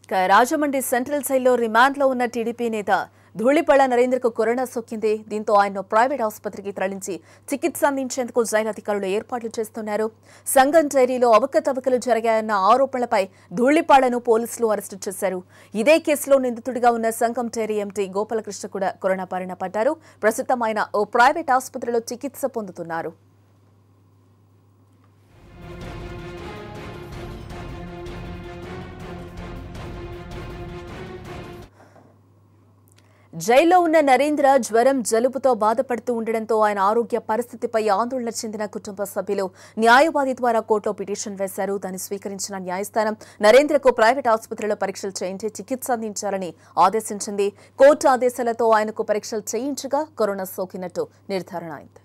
ఇక రాజమండ్రి సెంట్రల్ జైల్లో రిమాండ్లో ఉన్న టీడీపీ నేత ధూళిపళ్ళ నరేంద్రకు కరోనా సోకింది దీంతో ఆయన ప్రైవేట్ ఆసుపత్రికి తరలించి చికిత్స అందించేందుకు జైలు అధికారులు ఏర్పాట్లు చేస్తున్నారు సంగం డైరీలో అవకతవకలు జరిగాయన్న ఆరోపణలపై ధూళిపాళ్లను పోలీసులు అరెస్టు చేశారు ఇదే కేసులో నిందితుడిగా ఉన్న సంగం డైరీ ఎంటీ గోపాలకృష్ణ కూడా కరోనా బారిన పడ్డారు ప్రస్తుతం ఆయన ఓ ప్రైవేట్ ఆసుపత్రిలో చికిత్స పొందుతున్నారు జైల్లో ఉన్న నరేంద్ర జ్వరం జలుబుతో బాధపడుతూ ఉండడంతో ఆయన ఆరోగ్య పరిస్థితిపై ఆందోళన చెందిన కుటుంబ సభ్యులు న్యాయవాది ద్వారా కోర్టులో పిటిషన్ వేశారు దాన్ని స్వీకరించిన న్యాయస్థానం నరేంద్రకు ప్రైవేట్ ఆసుపత్రిలో పరీక్షలు చేయించి చికిత్స అందించాలని ఆదేశించింది కోర్టు ఆదేశాలతో ఆయనకు పరీక్షలు చేయించగా కరోనా సోకినట్టు నిర్ధారణ అయింది